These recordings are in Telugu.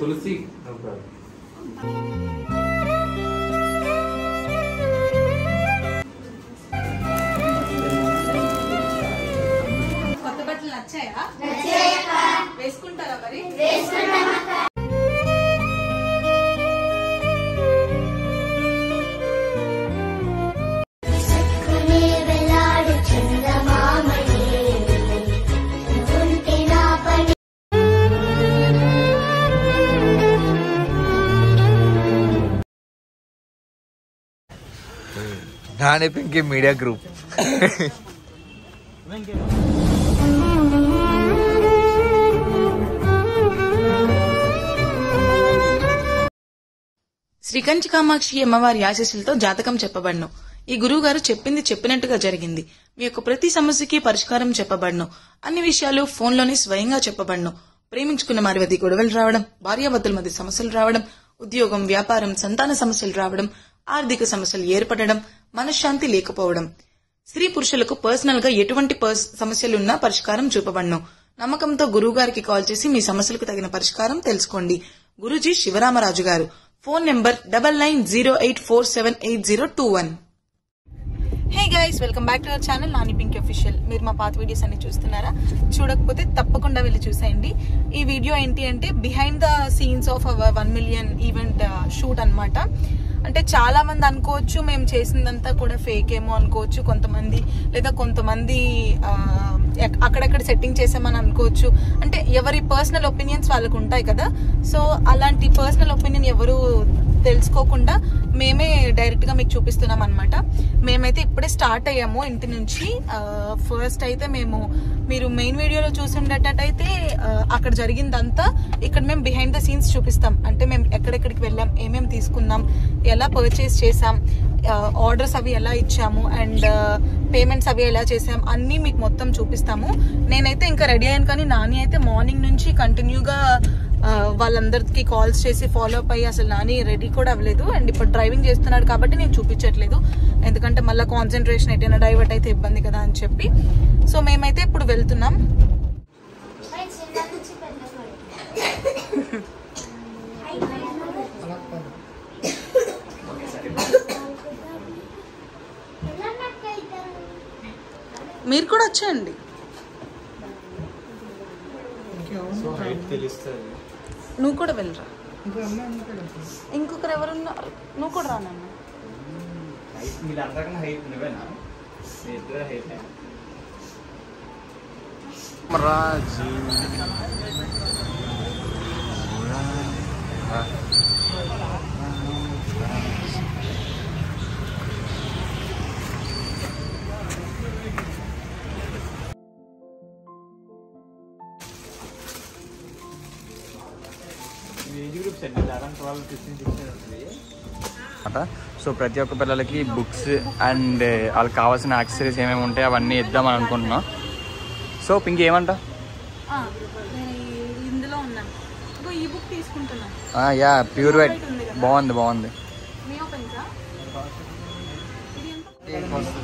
తులసి no problem. కొత్త బట్టలు నచ్చాయా వేసుకుంటారా మరి నీ వెలాడు చందమామని ఉంటే నా పని నాని పింకి మీడియా గ్రూప్ శ్రీకంచి కామాక్షి అమ్మవారి ఆశీస్సులతో జాతకం చెప్పబడ్ను ఈ గురువు గారు చెప్పింది చెప్పినట్టుగా జరిగింది మీ యొక్క ప్రతి సమస్యకి పరిష్కారం చెప్పబడ్ను అన్ని విషయాలు ఫోన్లోనే స్వయంగా చెప్పబడ్ను ప్రేమించుకున్న వారి మధ్య గొడవలు రావడం భార్యాభర్తల మధ్య సమస్యలు రావడం ఉద్యోగం వ్యాపారం సంతాన సమస్యలు రావడం ఆర్థిక సమస్యలు ఏర్పడడం మనశ్శాంతి లేకపోవడం స్త్రీ పురుషులకు పర్సనల్ గా ఎటువంటి పర్స్ సమస్యలున్నా పరిష్కారం చూపబడ్ను నమ్మకంతో గురువు గారికి కాల్ చేసి మీ సమస్యలకు తగిన పరిష్కారం తెలుసుకోండి గురుజీ శివరామరాజు గారు phone number double nine zero eight four seven eight zero two one hey guys welcome back to our channel Nani pink official మీరు మా పాత వీడియోస్ అన్ని చూస్తున్నారా చూడకపోతే తప్పకుండా వెళ్ళి చూసేయండి ఈ వీడియో ఏంటి అంటే behind the scenes of our one million event shoot అన్నమాట అంటే చాలా మంది అనుకోవచ్చు మేము చేసిందంతా కూడా ఫేక్ ఏమో అనుకోవచ్చు కొంతమంది లేదా కొంతమంది ఆ, ఎక్- అక్కడక్కడ సెట్టింగ్ చేసామని అనుకోవచ్చు అంటే ఎవరి పర్సనల్ ఒపీనియన్స్ వాళ్ళకు ఉంటాయి కదా సో అలాంటి పర్సనల్ ఒపీనియన్ ఎవరు తెలుసుకోకుండా మేమే డైరెక్ట్ గా మీకు చూపిస్తున్నాం అనమాట మేమైతే ఇప్పుడే స్టార్ట్ అయ్యాము ఇంటి నుంచి ఫస్ట్ అయితే మేము మీరు మెయిన్ వీడియోలో చూసి ఉండేటట్టయితే ఆ, అక్కడ జరిగిందంతా ఇక్కడ మేము బిహైండ్ ద సీన్స్ చూపిస్తాం అంటే మేము ఎక్కడెక్కడికి వెళ్ళాం ఏమేమి తీసుకున్నాం ఎలా పర్చేస్ చేసాం ఆర్డర్స్ అవి ఎలా ఇచ్చాము అండ్ పేమెంట్స్ అవి ఎలా చేసాం అన్నీ మీకు మొత్తం చూపిస్తాము నేనైతే ఇంకా రెడీ అయ్యాను కానీ నాని అయితే మార్నింగ్ నుంచి కంటిన్యూగా ఆ, వాళ్ళందరికీ కాల్స్ చేసి ఫాలో అప్ అయ్యి అసలు నాని రెడీ కూడా అవ్వలేదు అండ్ ఇప్పుడు డ్రైవింగ్ చేస్తున్నాడు కాబట్టి నేను చూపించట్లేదు ఎందుకంటే మళ్ళీ కాన్సన్ట్రేషన్ ఎటైనా డైవర్ట్ అయితే ఇబ్బంది కదా అని చెప్పి సో మేమైతే ఇప్పుడు వెళ్తున్నాం చిన్న నుంచి పెద్ద మీరు కూడా వచ్చేయండి సో హైట్ తెలుస్తుంది నువ్వు కూడా వెళ్ళరా ఇంకొకరు ఎవరున్నారు నువ్వు కూడా రానన్న హైట్ మీరు అందరికన్నా హైట్ నువ్వేనా మీ ఇద్దరు హైట్ రాజు ఏజ్ గ్రూప్స్ అండి లెవెన్ ట్వెల్వ్ ఫిఫ్టీన్ సిక్స్టీన్ ఉంటుంది అనమాట సో ప్రతి ఒక్క పిల్లలకి బుక్స్ అండ్ వాళ్ళకి కావాల్సిన యాక్సెసరీస్ ఏమేమి ఉంటాయో అవన్నీ ఇద్దామని అనుకుంటున్నాం సో పింక్ ఏమంటా నేను ఇందులో ఉన్నాను ఇంకో ఈ బుక్ తీసుకుంటున్నాను యా ప్యూర్ వైట్ బాగుంది బాగుంది మీ పెన్సా ఇది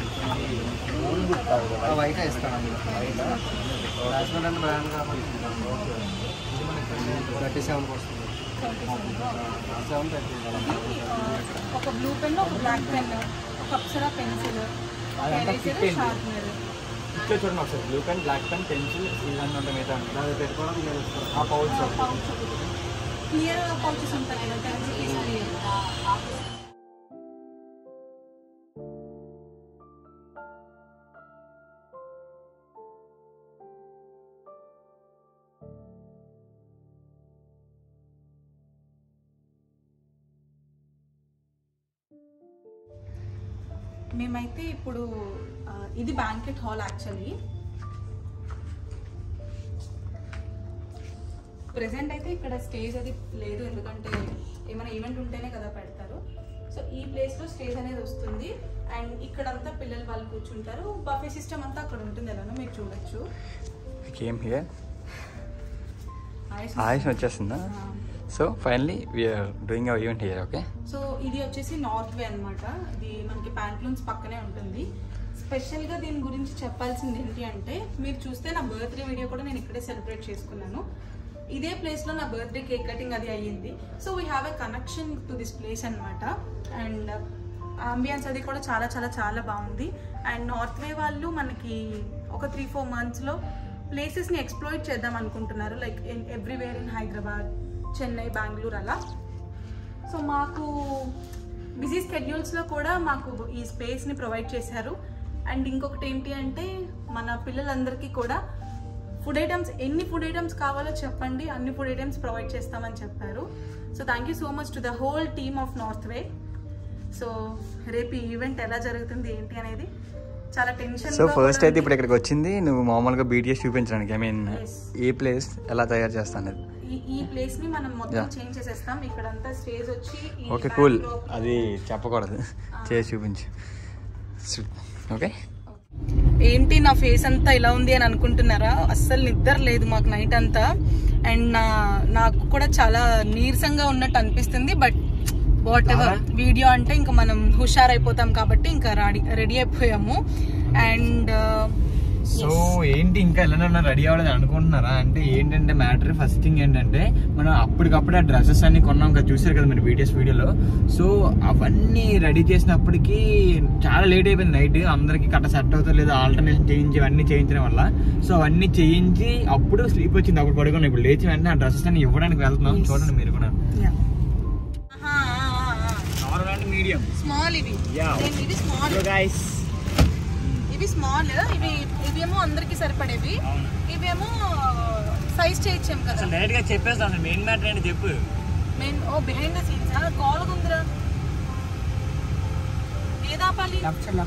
ఎంత వైట్ ఇస్తాను రాజమండ్రి బ్రాండ్ కాబట్టి థర్టీ సెవెన్కి వస్తుంది సెవెన్ థర్టీ ఒక బ్లూ పెన్ ఒక బ్లాక్ పెన్ ఒక అప్సరా పెన్సిల్ అదంతా ఎరేజర్ fit అయింది. షార్ప్నర్ ఇట్లా చూడండి ఒకసారి blue pen black pen pencil ఇవన్నీ ఉంటాయి మిగతా అన్ని. అది పెట్టుకోవడం లేదు ఆ పౌచ్ పౌచ్ ఒకటి క్లియర్ పౌచెస్ ఉంటాయి కదా పెన్సిల్ క్లియర్ మేమైతే ఇప్పుడు ఆ, ఇది బ్యాంకెట్ హాల్ యాక్చువల్లీ ప్రెసెంట్ అయితే ఇక్కడ స్టేజ్ అది లేదు ఎందుకంటే ఏమైనా ఈవెంట్ ఉంటేనే కదా పెడతారు సో ఈ ప్లేస్ లో స్టేజ్ అనేది వస్తుంది అండ్ ఇక్కడంతా పిల్లలు వాళ్ళు కూర్చుంటారు బఫే సిస్టమ్ అంతా అక్కడ ఉంటుంది ఎలానో మీరు చూడొచ్చు కేమ్ హియర్ ఆయుష్ ఆయుష్ వచ్చేస్తుందా so finally we are doing our event here okay so ఇది వచ్చేసి నార్త్ వే అన్నమాట ఇది మనకి ప్యాంట్లూన్స్ పక్కనే ఉంటుంది స్పెషల్ గా దీని గురించి చెప్పాల్సింది ఏంటి అంటే మీరు చూస్తే నా బర్త్డే వీడియో కూడా నేను ఇక్కడే సెలబ్రేట్ చేసుకున్నాను ఇదే ప్లేస్లో నా బర్త్డే కేక్ కటింగ్ అది అయ్యింది so we have a connection to this place అనమాట అండ్ అంబియన్స్ అది కూడా చాలా చాలా చాలా బాగుంది అండ్ నార్త్ వే వాళ్ళు మనకి ఒక త్రీ ఫోర్ మంత్స్లో ప్లేసెస్ని ఎక్స్ప్లోయిట్ చేద్దాం అనుకుంటున్నారు like in everywhere in Hyderabad Chennai Bengaluru అలా సో మాకు బిజీ స్కెడ్యూల్స్లో కూడా మాకు ఈ స్పేస్ని ప్రొవైడ్ చేశారు అండ్ ఇంకొకటి ఏంటి అంటే మన పిల్లలందరికీ కూడా ఫుడ్ ఐటమ్స్ ఎన్ని ఫుడ్ ఐటమ్స్ కావాలో చెప్పండి అన్ని ఫుడ్ ఐటమ్స్ ప్రొవైడ్ చేస్తామని చెప్పారు so thank you so much to the whole team of north way so రేపు ఈ ఈవెంట్ ఎలా జరుగుతుంది ఏంటి అనేది చాలా టెన్షన్ సో ఫస్ట్ అయితే ఇప్పుడు ఇక్కడికి వచ్చింది నువ్వు మామూలుగా బీటీఎస్ చూపించడానికి ఐ మీన్ Yes. ఏ ప్లేస్ ఎలా తయారు చేస్తాను ఈ ఈ ప్లేస్ ని మనం మొత్తం Yeah. చేంజ్ చేసేస్తాం ఇక్కడంతా స్టేజ్ వచ్చి ఈ ఓకే కూల్ backdrop- అది చెప్పకూడదు చేసి చూపించు ఓకే ఏంటి నా ఫేస్ అంతా ఇలా ఉంది అని అనుకుంటున్నారా అస్సలు నిద్ర లేదు మాకు నైట్ అంతా అండ్ నా నాకు కూడా చాలా నీరసంగా ఉన్నట్టు అనిపిస్తుంది బట్ వాట్ ఎవర్ వీడియో అంటే ఇంకా మనం హుషారైపోతాం కాబట్టి ఇంకా రెడీ రెడీ అయిపోయాము అండ్ సో ఏంటి ఇంకా ఎలా రెడీ అవ్వలేదు అనుకుంటున్నారా అంటే ఏంటంటే మ్యాటర్ ఫస్ట్ థింగ్ ఏంటంటే మనం అప్పటికప్పుడు ఆ డ్రెస్సెస్ అన్ని కొన్నాం కదా చూసారు కదా మీరు వీడియోస్ వీడియోలో సో అవన్నీ రెడీ చేసినప్పటికీ చాలా లేట్ అయిపోయింది నైట్ అందరికి కట్ట సెట్ అవుతుంది లేదా ఆల్టర్నేషన్ చేయించి అవన్నీ చేయించడం వల్ల సో అవన్నీ చేయించి అప్పుడు స్లీప్ వచ్చింది అప్పుడు పడుకున్నాం ఇప్పుడు లేచి వెంటనే ఆ డ్రెస్సెస్ అన్ని ఇవ్వడానికి వెళ్తున్నాం చూడండి మీరు కూడా నార్మల్ అండ్ మీడియం స్మాల్ ఇవి Yeah. నేను ఇది స్మాల్ గైస్ ఇవి స్మాల్ ఇవి ఇవేమో అందరికి సరిపడేవి అవును ఇవేమో సైజ్ చేయించాం కదా అసలు డైరెక్ట్ గా చెప్పేస్తాం అసలు మెయిన్ మ్యాటర్ ఏంటి చెప్పు మెయిన్ ఓ బిహైండ్ ద సీన్స్ గోలగుందిరా ఏదాపాలి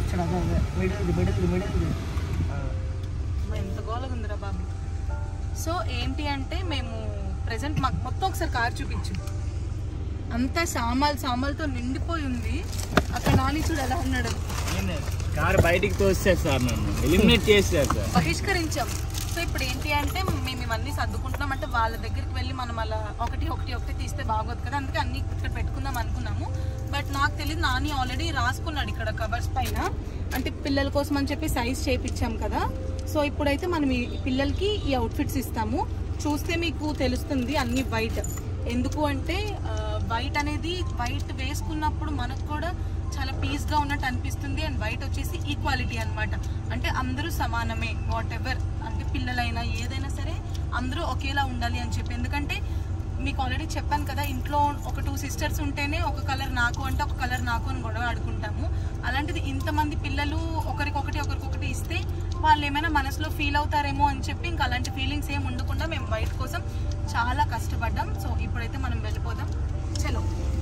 ఎంత గోలగుందిరా బాబు సో ఏంటి అంటే మేము ప్రెసెంట్ మాకు మొత్తం ఒకసారి కార్ చూపించు అంతా సామాల్ సామాల్తో నిండిపోయి ఉంది అక్కడ నాని చూడు ఎలా ఉన్నాడు కారు బయటికి తోస్తారు సార్ నన్ను ఎలిమినేట్ చేస్తారు సార్ బహిష్కరించాం సో ఇప్పుడు ఏంటి అంటే మేము ఇవన్నీ సర్దుకుంటున్నాం అంటే వాళ్ళ దగ్గరికి వెళ్ళి మనం అలా ఒకటి ఒకటి ఒకటి తీస్తే బాగోదు కదా అందుకే అన్ని ఇక్కడ పెట్టుకుందాం అనుకున్నాము బట్ నాకు తెలియదు నాని ఆల్రెడీ రాసుకున్నాడు ఇక్కడ కవర్స్ పైన అంటే పిల్లల కోసం అని చెప్పి సైజ్ చేయించాం కదా సో ఇప్పుడైతే మనం ఈ పిల్లలకి ఈ అవుట్ఫిట్స్ ఇస్తాము చూస్తే మీకు తెలుస్తుంది అన్ని వైట్ ఎందుకు అంటే వైట్ అనేది వైట్ వేసుకున్నప్పుడు మనకు కూడా చాలా పీస్ గా ఉన్నట్టు అనిపిస్తుంది అండ్ వైట్ వచ్చేసి ఈక్వాలిటీ అన్నమాట అంటే అందరూ సమానమే వాట్ ఎవర్ అంటే పిల్లలైనా ఏదైనా సరే అందరూ ఒకేలా ఉండాలి అని చెప్పి ఎందుకంటే మీకు ఆల్రెడీ చెప్పాను కదా ఇంట్లో ఒక టూ సిస్టర్స్ ఉంటేనే ఒక కలర్ నాకు అంటే ఒక కలర్ నాకు అని గొడవ ఆడుకుంటాము అలాంటిది ఇంతమంది పిల్లలు ఒకరికొకటి ఒకరికొకటి ఇస్తే వాళ్ళు ఏమైనా మనసులో ఫీల్ అవుతారేమో అని చెప్పి ఇంకా అలాంటి ఫీలింగ్స్ ఏం ఉండకుండా మేము వైట్ కోసం చాలా కష్టపడ్డాం సో ఇప్పుడైతే మనం వెళ్ళిపోదాం చలో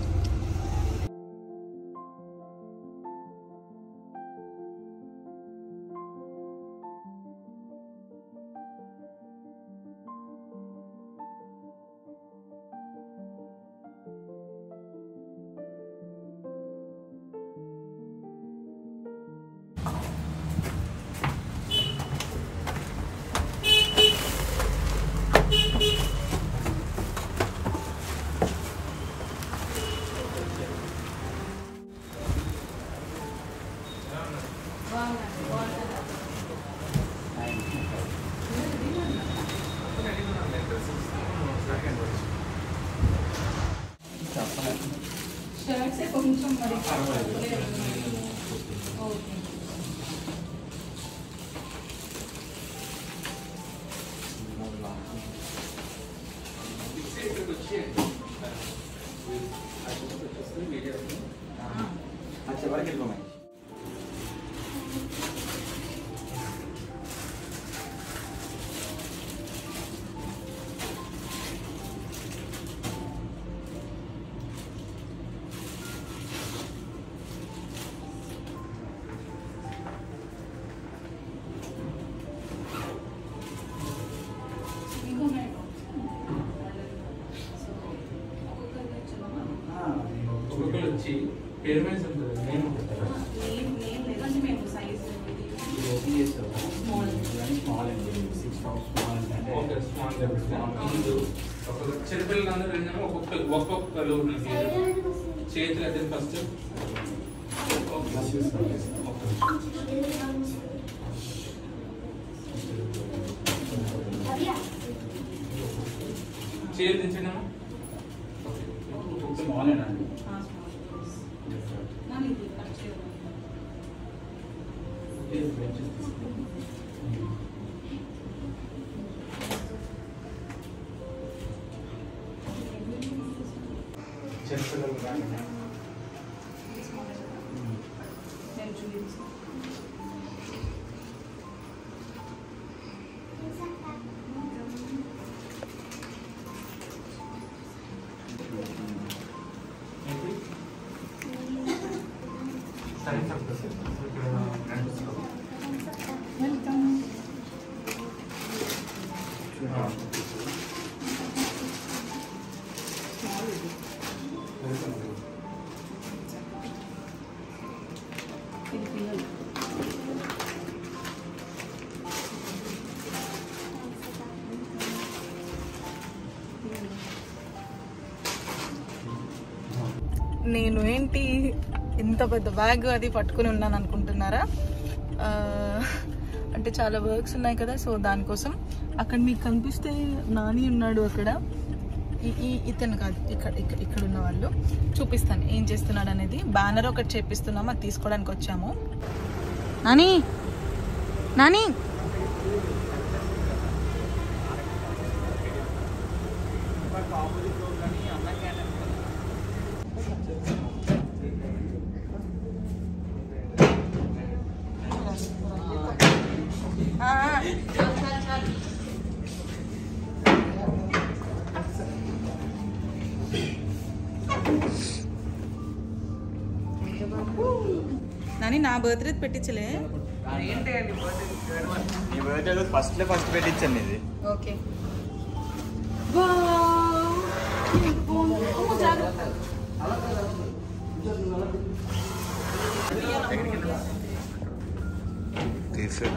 షర్ట్స్ కొంచెం మరి ఓకే చివరికి వెళ్ళిపోయి ఒక్కొక్కరు వచ్చి పేరు మీద ఉంటుంది నేను పెట్టారా లేదంటే మేము సైజ్ ఇది ఓపెన్ చేస్తావు స్మాల్ అండి సిక్స్ స్మాల్ అంటే ఓకే స్మాల్ ముందు ఒక చిన్నపిల్లలందరూ ఏంటంటే ఒక్కొక్క ఒక్కొక్కరు చేతులు అయితే ఫస్ట్ చేరు దించండి అమ్మా. స్మాల్ అండి చిన్నపిల్లలు కానీ నేను ఏంటి ఇంత పెద్ద బ్యాగ్ అది పట్టుకుని ఉన్నాను అనుకుంటున్నారా ఆ, అంటే చాలా వర్క్స్ ఉన్నాయి కదా సో దానికోసం అక్కడ మీకు కనిపిస్తే నాని ఉన్నాడు అక్కడ ఈ- ఈ ఇతను కాదు ఇక్కడ ఇక్కడ ఇక్కడ ఉన్న వాళ్ళు చూపిస్తాను ఏం చేస్తున్నాడు అనేది బ్యానర్ ఒకటి చేపిస్తున్నాము అది తీసుకోవడానికి వచ్చాము నాని నాని ఆ, ఆ, చాలు, చాలు, చాలు. నాని నా బర్త్డే పెట్టించలే నీ బర్త్డే ఫస్ట్ లో ఫస్ట్ పెట్టించండి ఇది ఓకే తీసు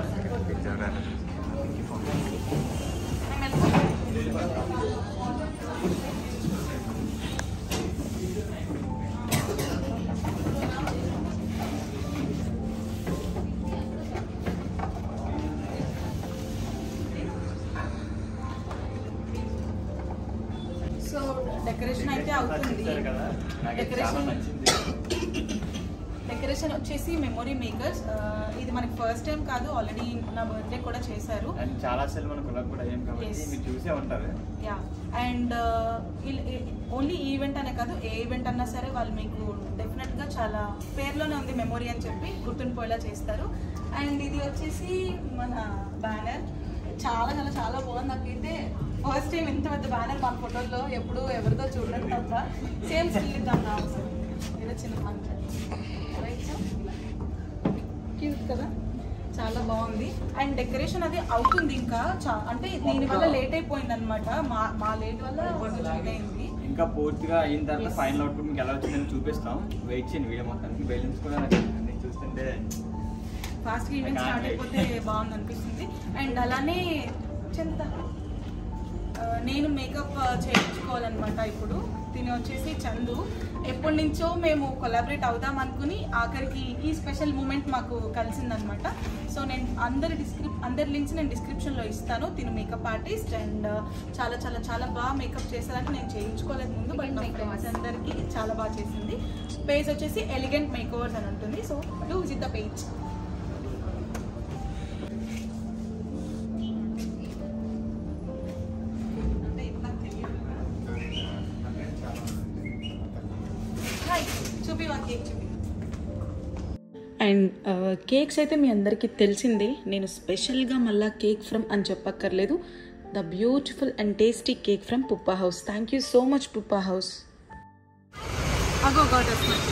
సో డెకరేషన్ అయితే అవుతుంది కదా నాకు ఇది చాలా డెకరేషన్ నచ్చింది డెకరేషన్ వచ్చేసి మెమొరీ మేకర్స్ ఇది మనకి ఫస్ట్ టైం కాదు ఆల్రెడీ నా బర్త్డే కూడా చేశారు అండ్ చాలా సార్లు మన కులం కూడా ఏం కాబట్టి Yes. మీరు చూసే ఉంటారు యా అండ్ ఓన్లీ ఈవెంట్ అనే కాదు ఏ ఈవెంట్ అన్నా సరే వాళ్ళు మీకు డెఫినెట్గా చాలా పేర్లోనే ఉంది మెమొరీ అని చెప్పి గుర్తుండిపోయేలా చేస్తారు అండ్ ఇది వచ్చేసి మన బ్యానర్ చాలా చాలా చాలా బాగుంది నాకైతే ఫస్ట్ టైం ఇంత పెద్ద బ్యానర్ మన ఫోటోల్లో ఎప్పుడు ఎవరితో చూడడం తప్ప సేమ్ స్టిల్ ఇద్దాం నా అవసరం ఏదో చిన్న మంట క్యూట్ కదా చాలా బాగుంది అండ్ డెకరేషన్ అది అవుతుంది ఇంకా చా- అంటే దీని వల్ల లేట్ అయిపోయింది అనమాట మా మా లేట్ వల్ల కొంచెం లేట్ అయింది ఇంకా పూర్తిగా అయిన తర్వాత Yes. ఫైనల్ అవుట్పుట్ మీకు ఎలా వచ్చిందని చూపిస్తాం వెయిట్ చేయండి వీడియో మొత్తానికి బెలూన్స్ కూడా నాకు అన్ని చూస్తుంటే ఫాస్ట్ ఈవెంట్ స్టార్ట్ అయిపోతే బాగుంది అనిపిస్తుంది అండ్ అలానే చెంత ఆ, నేను మేకప్ చేయించుకోవాలన్నమాట ఇప్పుడు తిని వచ్చేసి చందు ఎప్పటి నుంచో మేము కొలాబరేట్ అవుదాం అనుకుని ఆఖరికి ఈ స్పెషల్ మూమెంట్ మాకు కలిసిందనమాట సో నేను అందరి డిస్క్రిప్ అందరి లింక్స్ నేను డిస్క్రిప్షన్లో ఇస్తాను తిను మేకప్ ఆర్టిస్ట్ అండ్ చాలా చాలా చాలా బాగా మేకప్ చేసేదానికి నేను చేయించుకోలేదు ముందు బట్ నా ఫ్రెండ్స్ అందరికీ చాలా బాగా చేసింది పేజ్ వచ్చేసి ఎలిగెంట్ మేకోవర్స్ అని ఉంటుంది so do visit the page hi చూపి వా కేక్ చూపి అండ్ కేక్స్ అయితే మీ అందరికీ తెలిసిందే నేను స్పెషల్గా మళ్ళా కేక్ ఫ్రమ్ అని చెప్పక్కర్లేదు the beautiful and tasty cake from పుప్పా house thank you so much పుప్పా హౌస్ అగో గాట్ వస్తుంది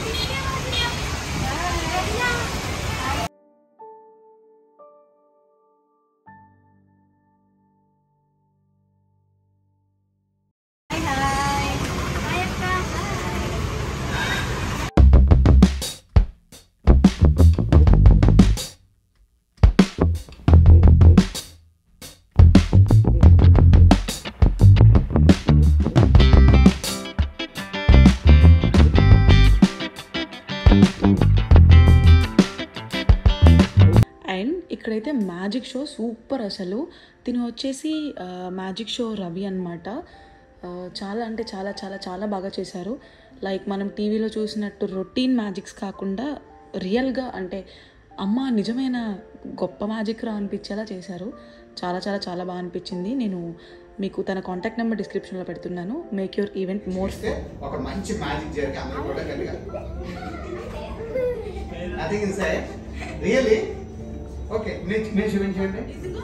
అండ్ ఇక్కడైతే మ్యాజిక్ షో సూపర్ అసలు తిను వచ్చేసి మ్యాజిక్ షో రవి అనమాట ఆ, చాలా అంటే చాలా చాలా చాలా బాగా చేశారు లైక్ మనం టీవీలో చూసినట్టు రొటీన్ మ్యాజిక్స్ కాకుండా రియల్గా అంటే అమ్మ నిజమైన గొప్ప మ్యాజిక్ రా అనిపించేలా చేశారు చాలా చాలా చాలా బాగా అనిపించింది నేను మీకు తన కాంటాక్ట్ నెంబర్ డిస్క్రిప్షన్లో పెడుతున్నాను మేక్ యువర్ ఈవెంట్ మోర్ ఇస్తే ఒక మంచి మ్యాజిక్ జరిగి అందరూ కూడా గట్టిగా nothing inside really okay మీరు మీరు చూపించండి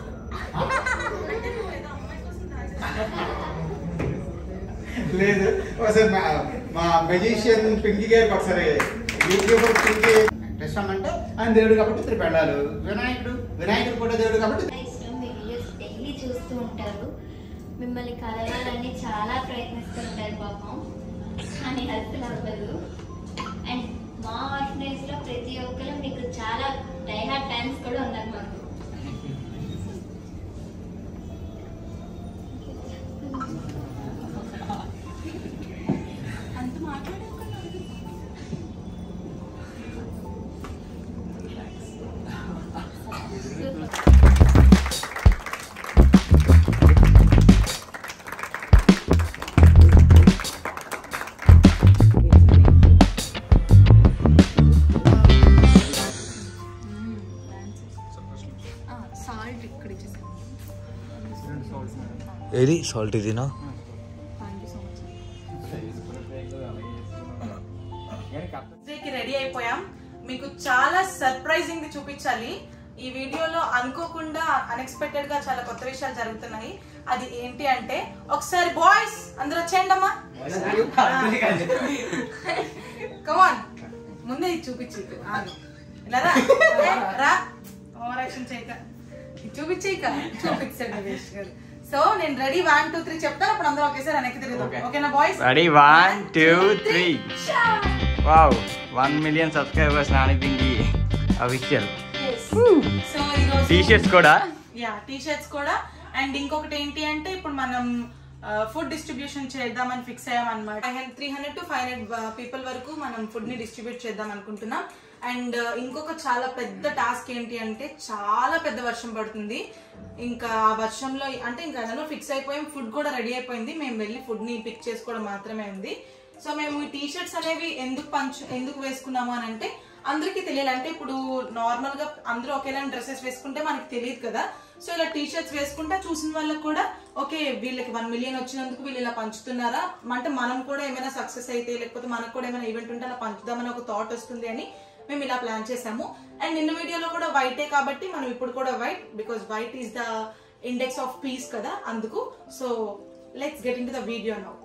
లేదు ఒకసారి మా మా మెజిషియన్ పింకీ గారికి ఒకసారి యూట్యూబర్ పింకీ వెంకటేశ్వరం అంటే ఆయన దేవుడు కాబట్టి త్రిపెండాలు వినాయకుడు వినాయకుడు కూడా దేవుడు కాబట్టి ఇష్టం మీ వీడియోస్ డైలీ చూస్తూ ఉంటారు మిమ్మల్ని కలవాలని చాలా ప్రయత్నిస్తూ ఉంటారు పాపం కానీ అసలు అవ్వదు అండ్ మా ఆర్ఫనైజ్ లో ప్రతి ఒక్కరు మీకు చాలా డైహార్డ్ ఫ్యాన్స్ కూడా ఉన్నారు మాకు అంత మాట్లాడే సాల్ట్ ఇక్కడ ఇచ్చేసాను ఏది సాల్ట్ ఇదినా థ్యాంక్ యూ సో మచ్ కి రెడీ అయిపోయాం మీకు చాలా సర్ప్రైజింగ్ చూపించాలి ఈ వీడియోలో అనుకోకుండా అన్ఎక్స్పెక్టెడ్ గా చాలా కొత్త విషయాలు జరుగుతున్నాయి అది ఏంటి అంటే ఒకసారి బాయ్స్ అందరూ వచ్చేయండి అమ్మా కమాన్ ముందే ఇది చూపించి ఆగు. ఇలా రా రా ఓవర్ యాక్షన్ చేయక ఇది చూపించేయక చూపించాడు రమేష్ గారు సో నేను రెడీ వన్ టూ త్రీ చెప్తాను అప్పుడు అందరూ ఒకేసారి వెనక్కి తిరుగుతాం ఓకేనా boys ready one two three wow one million subscribers Nani పిండి అఫీషియల్ సో ఈరోజు టీ షర్ట్స్ కూడా యా టీ షర్ట్స్ కూడా అండ్ ఇంకొకటి ఏంటి అంటే ఇప్పుడు మనం ఫుడ్ డిస్ట్రిబ్యూషన్ చేద్దామని ఫిక్స్ అయ్యాం అనమాట three hundred to five hundred people వరకు మనం ఫుడ్ ని డిస్ట్రిబ్యూట్ చేద్దాం అనుకుంటున్నాం అండ్ ఇంకొక చాలా పెద్ద టాస్క్ ఏంటి అంటే చాలా పెద్ద వర్షం పడుతుంది ఇంకా ఆ వర్షంలో అంటే ఇంకా అందులో ఫిక్స్ అయిపోయాం ఫుడ్ కూడా రెడీ అయిపోయింది మేము వెళ్ళి ఫుడ్ ని పిక్ చేసుకోవడం మాత్రమే ఉంది సో మేము ఈ టీ షర్ట్స్ అనేవి ఎందుకు పంచు ఎందుకు వేసుకున్నాము అని అంటే అందరికీ తెలియాలి అంటే ఇప్పుడు నార్మల్ గా అందరూ ఒకేలాంటి డ్రెస్సెస్ వేసుకుంటే మనకి తెలియదు కదా సో ఇలా టీ షర్ట్స్ వేసుకుంటే చూసిన వాళ్ళకి కూడా ఓకే వీళ్ళకి వన్ మిలియన్ వచ్చినందుకు వీళ్ళు ఇలా పంచుతున్నారా అంటే మనం కూడా ఏమైనా సక్సెస్ అయితే లేకపోతే మనకు కూడా ఏమైనా ఈవెంట్ ఉంటే అలా పంచుదామని ఒక థాట్ వస్తుంది అని మేము ఇలా ప్లాన్ చేసాము అండ్ నిన్న వీడియోలో కూడా వైటే కాబట్టి మనం ఇప్పుడు కూడా white because white is the index of peace కదా అందుకు so let's get into the video now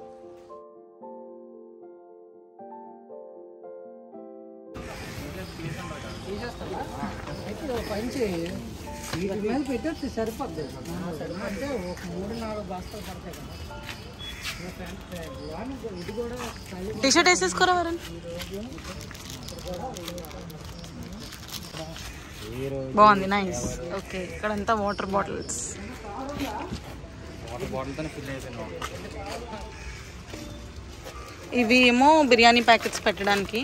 పెట్టచ్చు సరిపోద్ది అంటే ఒక మూడు నాలుగు బస్తాలు పడతాయి కదా ఇది కూడా టీ షర్ట్ వేసేసుకోరా వరుణ్ బాగుంది నైస్ ఓకే ఇక్కడంతా వాటర్ బాటిల్స్ వాటర్ బాటిల్తో ఫిల్ అయిపోయింది ఇవి ఏమో బిర్యానీ ప్యాకెట్స్ పెట్టడానికి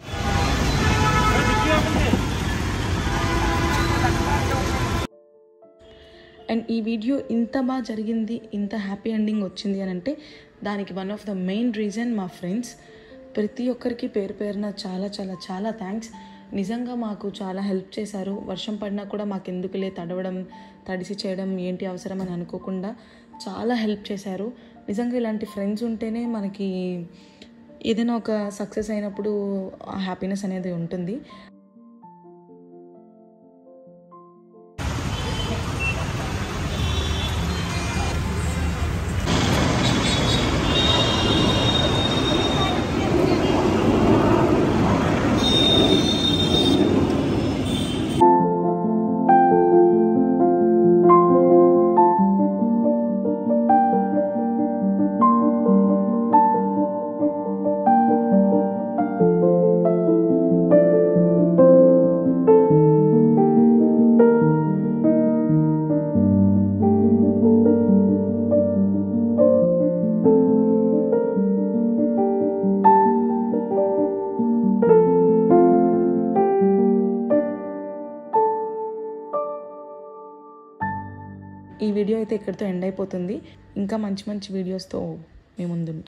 అండ్ ఈ వీడియో ఇంత బాగా జరిగింది ఇంత హ్యాపీ ఎండింగ్ వచ్చింది అని అంటే దానికి one of the main reason మా ఫ్రెండ్స్ ప్రతి ఒక్కరికి పేరు పేరున చాలా చాలా చాలా థ్యాంక్స్ నిజంగా మాకు చాలా హెల్ప్ చేశారు వర్షం పడినా కూడా మాకు ఎందుకులే తడవడం తడిసి చేయడం ఏంటి అవసరం అని అనుకోకుండా చాలా హెల్ప్ చేశారు నిజంగా ఇలాంటి ఫ్రెండ్స్ ఉంటేనే మనకి ఏదైనా ఒక సక్సెస్ అయినప్పుడు ఆ హ్యాపీనెస్ అనేది ఉంటుంది ఈ వీడియో అయితే ఇక్కడితో ఎండ్ అయిపోతుంది ఇంకా మంచి మంచి వీడియోస్తో మీ ముందుంటాం